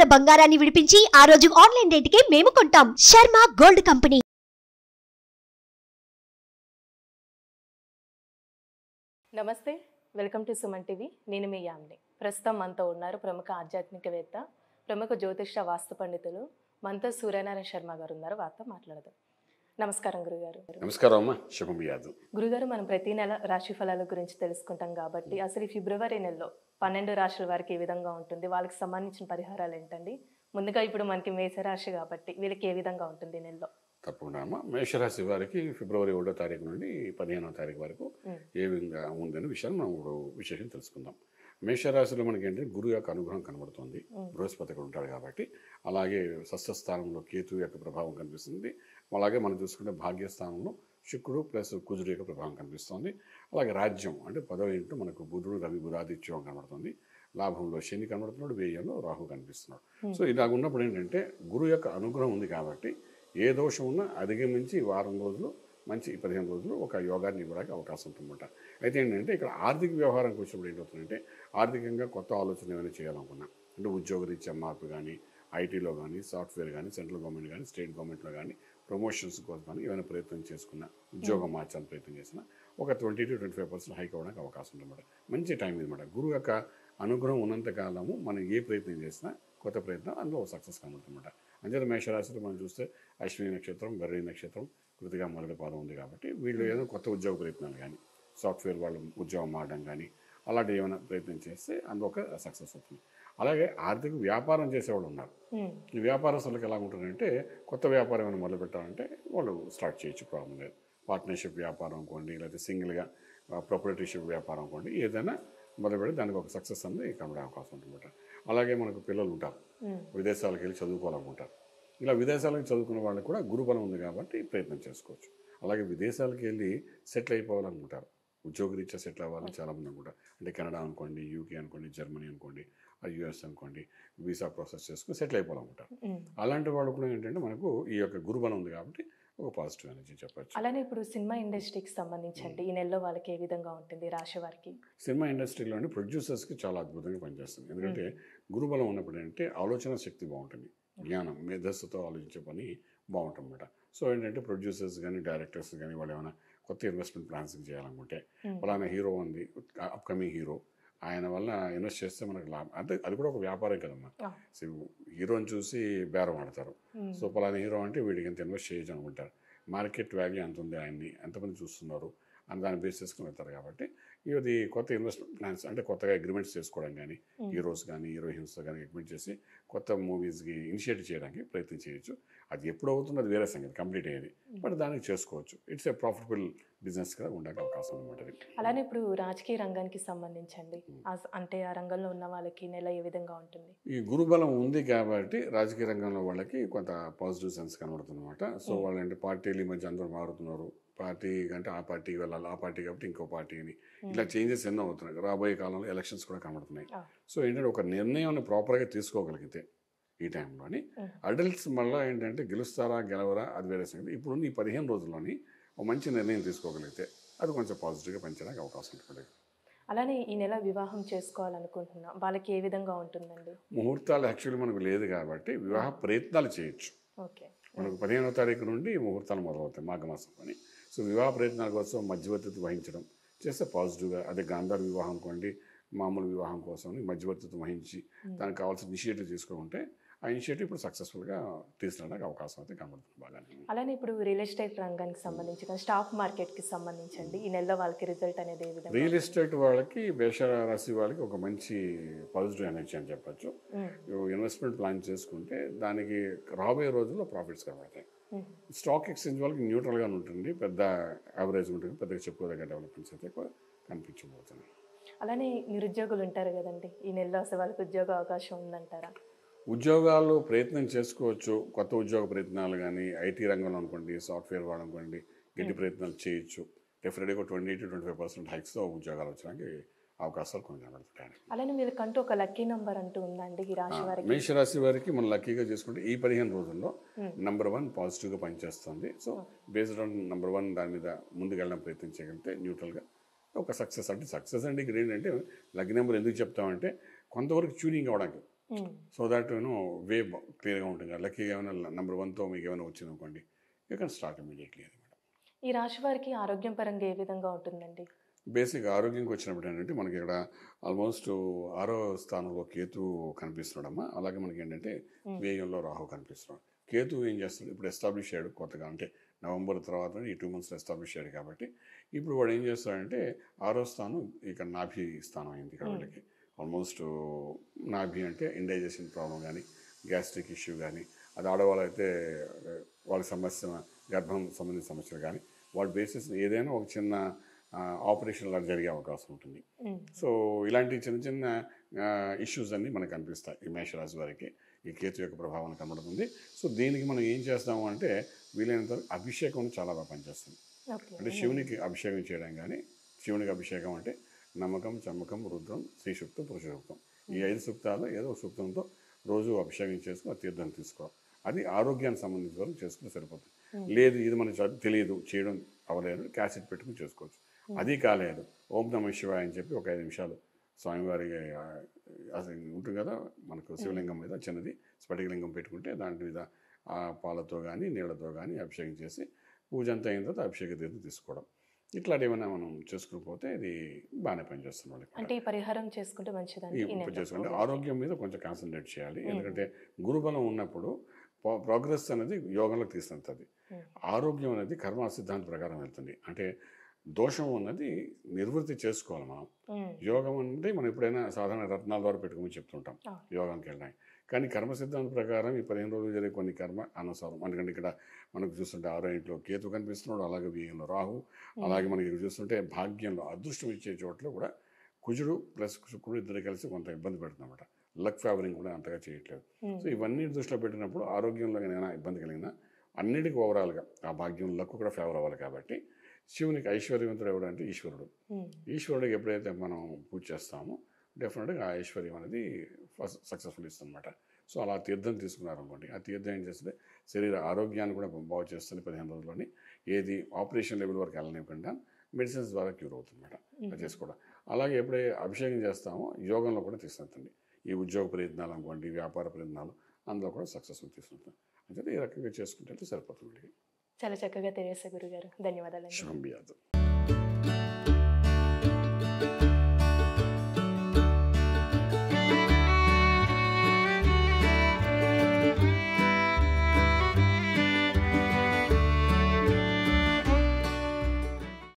ఉన్న బంగారాన్ని విడిపించి ఆ రోజు ఆన్లైన్ రేటుకే మేము కొంటాం శర్మ గోల్డ్ కంపెనీ నమస్తే వెల్కమ్ టు సుమన్ టీవీ నేను మీ యామ్ని ప్రస్తుతం మనతో ఉన్నారు ప్రముఖ ఆధ్యాత్మికవేత్త ప్రముఖ జ్యోతిష వాస్తు పండితులు మనతో సూర్యనారాయణ శర్మ గారు ఉన్నారు వారితో మాట్లాడదాం నమస్కారం గురుగారు నమస్కారం అమ్మా శుభం యాదవ్ గురుగారు మనం ప్రతి నెల రాశి ఫలాల గురించి తెలుసుకుంటాం కాబట్టి అసలు ఈ ఫిబ్రవరి నెలలో పన్నెండు రాశుల వారికి ఏ విధంగా ఉంటుంది వాళ్ళకి సంబంధించిన పరిహారాలు ఏంటండి ముందుగా ఇప్పుడు మనకి మేషరాశి కాబట్టి వీళ్ళకి ఏ విధంగా ఉంటుంది ఈ నెలలో తప్పకుండా అమ్మా మేషరాశి వారికి ఫిబ్రవరి ఒకటో తారీఖు నుండి పదిహేనో తారీఖు వరకు మ్మ్. ఏ విధంగా ఉందనే విషయాన్ని మనం ఇప్పుడు విశేషం తెలుసుకుందాం మేషరాశిలో మనకి ఏంటంటే గురువు యొక్క అనుగ్రహం కనబడుతుంది మ్మ్. బృహస్పతి అక్కడ ఉంటాడు కాబట్టి అలాగే షష్ఠస్థానంలో కేతు యొక్క ప్రభావం కనిపిస్తుంది అలాగే మనం చూసుకుంటే భాగ్యస్థానంలో శుక్రుడు ప్లస్ కుజుడు యొక్క ప్రభావం కనిపిస్తుంది అలాగే రాజ్యం అంటే పదవి ఇంటూ మనకు బుధుడు రవి బుధాదిత్యం కనబడుతుంది లాభంలో శని కనబడుతున్నాడు వ్యయంలో రాహు కనిపిస్తున్నాడు Hmm. సో ఇలాగ ఉన్నప్పుడు ఏంటంటే గురువు యొక్క అనుగ్రహం ఉంది కాబట్టి ఏ దోషం ఉన్నా అధిగమించి వారం రోజులు మంచి పదిహేను రోజులు ఒక యోగాన్ని ఇవ్వడానికి అవకాశం ఉంటుందన్నమాట అయితే ఏంటంటే ఇక్కడ ఆర్థిక వ్యవహారానికి వచ్చినప్పుడు ఏంటవుతుందంటే ఆర్థికంగా కొత్త ఆలోచన ఏమైనా చేయాలనుకున్నా అంటే ఉద్యోగరీత్యా మార్పు కానీ ఐటీలో కానీ సాఫ్ట్వేర్ కానీ సెంట్రల్ గవర్నమెంట్ కానీ స్టేట్ గవర్నమెంట్లో కానీ ప్రమోషన్స్ కోసం కానీ ఏమైనా ప్రయత్నం చేసుకున్నా ఉద్యోగం మార్చాలని ప్రయత్నం చేసినా ఒక twenty to twenty five percent hike అవ్వడానికి అవకాశం ఉందన్నమాట మంచి టైం ఇదన్నమాట గురువు యొక్క అనుగ్రహం ఉన్నంత కాలము మనం ఏ ప్రయత్నం చేసినా కొత్త ప్రయత్నం అందులో సక్సెస్ కనబడుతుందన్నమాట అంచేత మేషరాశిలో మనం చూస్తే అశ్విని నక్షత్రం గర్రి నక్షత్రం కృతిగా మొదటి పాదం ఉంది కాబట్టి వీళ్ళు ఏదో కొత్త ఉద్యోగ ప్రయత్నాలు కానీ సాఫ్ట్వేర్ వాళ్ళు ఉద్యోగం మారడం కానీ అలాంటి ఏమైనా ప్రయత్నం చేస్తే అందులో ఒక సక్సెస్ అవుతుంది అలాగే ఆర్థిక వ్యాపారం చేసేవాళ్ళు ఉన్నారు ఉమ్, ఈ వ్యాపారస్తులకు ఎలా ఉంటుందంటే కొత్త వ్యాపారం ఏమైనా మొదలు పెట్టాలంటే వాళ్ళు స్టార్ట్ చేయొచ్చు ప్రాబ్లం లేదు పార్ట్నర్షిప్ వ్యాపారం అనుకోండి లేకపోతే సింగిల్గా ప్రొపరేటర్షిప్ వ్యాపారం అనుకోండి ఏదైనా మొదలు పెడితే దానికి ఒక సక్సెస్ అనేది కనబడే అవకాశం ఉంటుందన్నమాట అలాగే మనకు పిల్లలు ఉంటారు ఉమ్, విదేశాలకు వెళ్ళి చదువుకోవాలనుకుంటారు ఇలా విదేశాలకు చదువుకున్న వాళ్ళకి కూడా గురుబలం ఉంది కాబట్టి ప్రయత్నం చేసుకోవచ్చు అలాగే విదేశాలకు వెళ్ళి సెటిల్ అయిపోవాలనుకుంటారు ఉద్యోగరీత్యా సెటిల్ అవ్వాలని చాలామంది అనుకుంటారు అంటే కెనడా అనుకోండి యూకే అనుకోండి జర్మనీ అనుకోండి యుఎస్ అనుకోండి వీసా ప్రాసెస్ చేసుకుని సెటిల్ అయిపోవాలనుకుంటారు ఉమ్. అలాంటి వాళ్ళు కూడా ఏంటంటే మనకు ఈ యొక్క గురుబలం ఉంది కాబట్టి ఒక పాజిటివ్ ఎనర్జీ చెప్పచ్చు అలానే ఇప్పుడు సినిమా ఇండస్ట్రీకి సంబంధించండి ఈ నెలలో వాళ్ళకి ఏ విధంగా ఉంటుంది రాశి వారికి సినిమా ఇండస్ట్రీలోని ప్రొడ్యూసర్స్కి చాలా అద్భుతంగా పనిచేస్తుంది ఎందుకంటే గురుబలం ఉన్నప్పుడు ఏంటంటే ఆలోచన శక్తి బాగుంటుంది జ్ఞానం మేధస్సుతో ఆలోచించే పని బాగుంటుందన్నమాట సో ఏంటంటే ప్రొడ్యూసర్స్ కానీ డైరెక్టర్స్ కానీ వాళ్ళు ఏమైనా కొత్త ఇన్వెస్ట్మెంట్ ప్లాన్స్ చేయాలనుకుంటే ఉమ్, ఫలానా హీరో ఉంది అప్కమింగ్ హీరో ఆయన వల్ల ఇన్వెస్ట్ చేస్తే మనకు లాభం అంటే అది కూడా ఒక వ్యాపారం కదమ్మా ఆ. సో హీరోని చూసి బేరం ఆడతారు ఉమ్, సో పలానా హీరో అంటే వీడికి ఎంత ఇన్వెస్ట్ చేయొచ్చు అనుకుంటారు మార్కెట్ వాల్యూ ఎంత ఉంది ఆయన్ని ఎంతమంది చూస్తున్నారు అని దాన్ని బేస్ చేసుకుని వెళ్తారు కాబట్టి ఇది కొత్త ఇన్వెస్ట్మెంట్ ప్లాన్స్ అంటే కొత్తగా అగ్రిమెంట్స్ చేసుకోవడం కానీ ఉమ్. హీరోస్ కానీ హీరోయిన్స్తో కానీ అగ్రిమెంట్ చేసి కొత్త మూవీస్కి ఇనిషియేట్ చేయడానికి ప్రయత్నం చేయొచ్చు అది ఎప్పుడు అవుతుందో అది వేరే సంగతి కంప్లీట్ అయ్యేది బట్ దానికి చేసుకోవచ్చు ఇట్స్ ఏ ప్రాఫిటబుల్ బిజినెస్గా ఉండడానికి అవకాశం అనమాట అది అలానే ఇప్పుడు రాజకీయ రంగానికి సంబంధించండి ఆ- అంటే ఆ రంగంలో ఉన్న వాళ్ళకి నెల ఏ విధంగా ఉంటుంది ఈ గురుబలం ఉంది కాబట్టి రాజకీయ రంగంలో వాళ్ళకి కొంత పాజిటివ్ సెన్స్ కనబడుతుంది అనమాట సో Mm. వాళ్ళంటే పార్టీలు ఈ మధ్య అందరూ మారుతున్నారు పార్టీ కంటే ఆ పార్టీకి వెళ్ళాలి ఆ పార్టీ కాబట్టి ఇంకో పార్టీ అని ఉమ్, ఇలా చేంజెస్ ఎన్నో అవుతున్నాయి రాబోయే కాలంలో ఎలక్షన్స్ కూడా కనబడుతున్నాయి ఆ. సో ఏంటంటే ఒక నిర్ణయాన్ని ప్రాపర్గా తీసుకోగలిగితే ఈ టైంలోని ఉమ్. అడల్ట్స్ మళ్ళీ ఏంటంటే గెలుస్తారా గెలవరా అది వేరే సంగతి ఇప్పుడు ఈ పదిహేను రోజుల్లోని ఒక మంచి నిర్ణయం తీసుకోగలిగితే అది కొంచెం పాజిటివ్గా పెంచడానికి అవకాశం ఉంటుంది అలానే ఈ నెల వివాహం చేసుకోవాలనుకుంటున్నా వాళ్ళకి ఏ విధంగా ఉంటుందండి ముహూర్తాలు యాక్చువల్లీ మనకు లేదు కాబట్టి వివాహ ప్రయత్నాలు చేయొచ్చు ఓకే మనకు పదిహేనో తారీఖు నుండి ముహూర్తాలు మొదలవుతాయి మాఘమాసం అని సో వివాహ ప్రయత్నాల కోసం మధ్యవర్తిత్వం వహించడం చేస్తే పాజిటివ్గా అదే గాంధార వివాహం అనుకోండి మామూలు వివాహం కోసం మధ్యవర్తిత్వం వహించి ఉమ్. దానికి కావాల్సిన ఇనిషియేటివ్ తీసుకుంటే ఆ ఇనిషియేటివ్ ఇప్పుడు సక్సెస్ఫుల్గా తీసుకురావడానికి అవకాశం అయితే కనబడుతుంది బాగానే అలానే ఇప్పుడు రియల్ ఎస్టేట్ రంగానికి సంబంధించి స్టాక్ మార్కెట్కి సంబంధించండి ఈ నెలలో వాళ్ళకి రిజల్ట్ అనేది ఏ విధంగా రియల్ ఎస్టేట్ వాళ్ళకి మేష రాశి వాళ్ళకి ఒక మంచి పాజిటివ్ ఎనర్జీ అని చెప్పచ్చు ఉమ్, ఇన్వెస్ట్మెంట్ ప్లాన్ చేసుకుంటే దానికి రాబోయే రోజుల్లో ప్రాఫిట్స్ కనబడతాయి ఉమ్, స్టాక్ ఎక్స్చేంజ్ వాళ్ళకి న్యూట్రల్గా ఉంటుంది పెద్ద యావరేజ్ ఉంటుంది పెద్దగా చెప్పుకోదగ్గ డెవలప్మెంట్స్ అయితే ఎక్కువ కనిపించబోతున్నాయి అలానే నిరుద్యోగులు ఉంటారు కదండి ఈ నెలలో అసలు వాళ్ళకి ఉద్యోగ అవకాశం ఉందంటారా ఉద్యోగాలు ప్రయత్నం చేసుకోవచ్చు కొత్త ఉద్యోగ ప్రయత్నాలు కానీ ఐటీ రంగంలో అనుకోండి సాఫ్ట్వేర్ వాళ్ళు అనుకోండి గట్టి ప్రయత్నాలు చేయొచ్చు డెఫినెట్గా twenty to twenty five percent హైక్స్తో ఉద్యోగాలు వచ్చడానికి అవకాశాలు కొన్ని కనబడుతుంటాయి అలానే వీళ్ళకంటూ ఒక లక్కీ నంబర్ అంటూ ఉందండి ఈ రాశి వారికి మేషరాశి వారికి మనం లక్కీగా చేసుకుంటే ఈ పదిహేను రోజుల్లో Hmm. నెంబర్ వన్ పాజిటివ్గా పనిచేస్తుంది so based on number one దాని మీద ముందుకెళ్ళడం ప్రయత్నం చేయగలిగితే న్యూట్రల్గా ఒక సక్సెస్ అంటే సక్సెస్ అంటే ఇక్కడ ఏంటంటే లక్కీ నెంబర్ ఎందుకు చెప్తామంటే కొంతవరకు ట్యూనింగ్ అవ్వడానికి um. So that you know way క్లియర్గా ఉంటుంది కదా లక్కీగా ఏమైనా నెంబర్ వన్తో మీకు ఏమైనా వచ్చింది అనుకోండి యూ కెన్ స్టార్ట్ ఇమీడియట్లీ అది మేడం ఈ రాశి వారికి ఆరోగ్యం పరంగా ఏ విధంగా ఉంటుందండి బేసిక్ ఆరోగ్యంకి వచ్చినప్పుడు ఏంటంటే మనకి ఇక్కడ ఆల్మోస్ట్ ఆరో స్థానంలో కేతు కనిపిస్తున్నాడమ్మా అలాగే మనకి ఏంటంటే Hmm. వ్యయంలో రాహు కనిపిస్తున్నాడు కేతు ఏం చేస్తాడు ఇప్పుడు ఎస్టాబ్లిష్ అయ్యాడు కొత్తగా అంటే నవంబర్ తర్వాత ఈ టూ మంత్స్ ఎస్టాబ్లిష్ అయ్యాడు కాబట్టి ఇప్పుడు వాడు ఏం చేస్తాడంటే ఆరో స్థానం ఇక్కడ నాభి స్థానం అయింది ఇక్కడ Hmm. వాళ్ళకి ఆల్మోస్ట్ నాభి అంటే ఇండైజెషన్ ప్రాబ్లం కానీ గ్యాస్ట్రిక్ ఇష్యూ కానీ అది ఆడవాళ్ళైతే వాళ్ళకి సమస్య గర్భం సంబంధించిన సమస్యలు కానీ వాళ్ళ బేసిస్ ఏదైనా ఒక చిన్న ఆపరేషన్ లాగా జరిగే అవకాశం ఉంటుంది ఉమ్. సో ఇలాంటి చిన్న చిన్న ఇష్యూస్ అన్నీ మనకు కనిపిస్తాయి ఈ మేషరాశి వారికి ఈ కేతు యొక్క ప్రభావం కనబడుతుంది సో దీనికి మనం ఏం చేస్తాము అంటే వీలైనంత వరకు అభిషేకం చాలా బాగా పనిచేస్తుంది ఓకే అంటే శివునికి అభిషేకం చేయడం కానీ శివునికి అభిషేకం అంటే నమ్మకం చమ్మకం రుద్రం శ్రీ సూక్తం పురుష సూక్తం ఈ ఐదు సూక్తాలు ఏదో ఒక సూక్తంతో రోజు అభిషేకం చేసుకుని ఆ తీర్థం తీసుకోవాలి అది ఆరోగ్యానికి సంబంధించిన వరకు చేసుకుని సరిపోతుంది Hmm. లేదు ఇది మనకి చ- తెలియదు చేయడం అవ్వలేదు క్యాసెట్ పెట్టుకుని చేసుకోవచ్చు అది కాలేదు ఓం నమ శివాయ అని చెప్పి ఒక ఐదు నిమిషాలు స్వామివారి ఆ, అసలు ఉంటుంది కదా మనకు శివలింగం మీద చిన్నది స్ఫటికలింగం పెట్టుకుంటే దాని మీద ఆ పాలతో కానీ నీళ్ళతో కానీ అభిషేకం చేసి పూజ అంతా అయిన తర్వాత అభిషేక తీర్థం తీసుకోవడం ఇట్లాంటి ఏమైనా మనం చేసుకుని పోతే ఇది బాగానే పనిచేస్తుంది వాళ్ళకి కూడా. అంటే ఈ పరిహారం చేసుకుంటే మంచిదండి ఈ ఈ నెల. చేసుకుంటే ఓకే. ఆరోగ్యం మీద కొంచెం కాన్సన్ట్రేట్ చేయాలి Mm. ఎందుకంటే గురుబలం ఉన్నప్పుడు ప్రోగ్రెస్ అనేది యోగంలోకి తీసుకుంటుంది Mm. ఆరోగ్యం అనేది కర్మ సిద్ధాంత ప్రకారం వెళ్తుంది అంటే దోషం ఉన్నది నిర్వృత్తి చేసుకోవాలి మనం ఉమ్. యోగం అంటే మనం ఎప్పుడైనా సాధారణ రత్నాల ద్వారా పెట్టుకోమని చెప్తుంటాం ఆ. యోగానికి వెళ్ళడానికి కానీ కర్మ సిద్ధాంత ప్రకారం ఈ పదిహేను రోజులు జరిగే కొన్ని కర్మ అనుసారం ఎందుకంటే ఇక్కడ మనకు చూస్తుంటే ఆరో ఇంట్లో కేతు కనిపిస్తున్నాడు అలాగే వ్యయంలో రాహు అలాగే మనకి ఇక్కడ చూస్తుంటే భాగ్యంలో అదృష్టం ఇచ్చే చోట్ల కూడా కుజుడు ప్లస్ శుక్రుడు ఇద్దరు కలిసి కొంత ఇబ్బంది పెడుతుందన్నమాట లక్ ఫేవరింగ్ కూడా అంతగా చేయట్లేదు ఉమ్. సో ఇవన్నీ దృష్టిలో పెట్టినప్పుడు ఆరోగ్యంలో ఏమైనా ఇబ్బంది కలిగినా అన్నిటికీ ఓవరాల్గా ఆ భాగ్యం లక్ కూడా ఫేవర్ అవ్వాలి కాబట్టి శివునికి ఐశ్వర్యవంతుడు ఎవడు అంటే ఈశ్వరుడు ఉమ్. ఈశ్వరుడికి ఎప్పుడైతే మనం పూజ చేస్తామో డెఫినెట్గా ఆ ఐశ్వర్యం అనేది ఫస్ట్ సక్సెస్ఫుల్ ఇస్తుందన్నమాట సో అలా తీర్థం తీసుకున్నారు అనుకోండి ఆ తీర్థం ఏం చేస్తే శరీర ఆరోగ్యాన్ని కూడా బాగు చేస్తుంది పదిహేను రోజుల్లోని ఏది ఆపరేషన్ లెవెల్ వరకు వెళ్ళనివ్వకుండా మెడిసిన్స్ ద్వారా క్యూర్ అవుతుందన్నమాట అది చేసుకోవడం అలాగే ఎప్పుడైతే అభిషేకం చేస్తామో యోగంలో కూడా తీసుకుంటుంది ఈ ఉద్యోగ ప్రయత్నాలు అనుకోండి వ్యాపార ప్రయత్నాలు అందులో కూడా సక్సెస్ఫుల్ తీసుకుంటుంది అంటే ఈ రకంగా చేసుకుంటే సరిపోతుంది చాలా చక్కగా తెలియసే గురుగారు ధన్యవాదాలండి శుభం బియాదు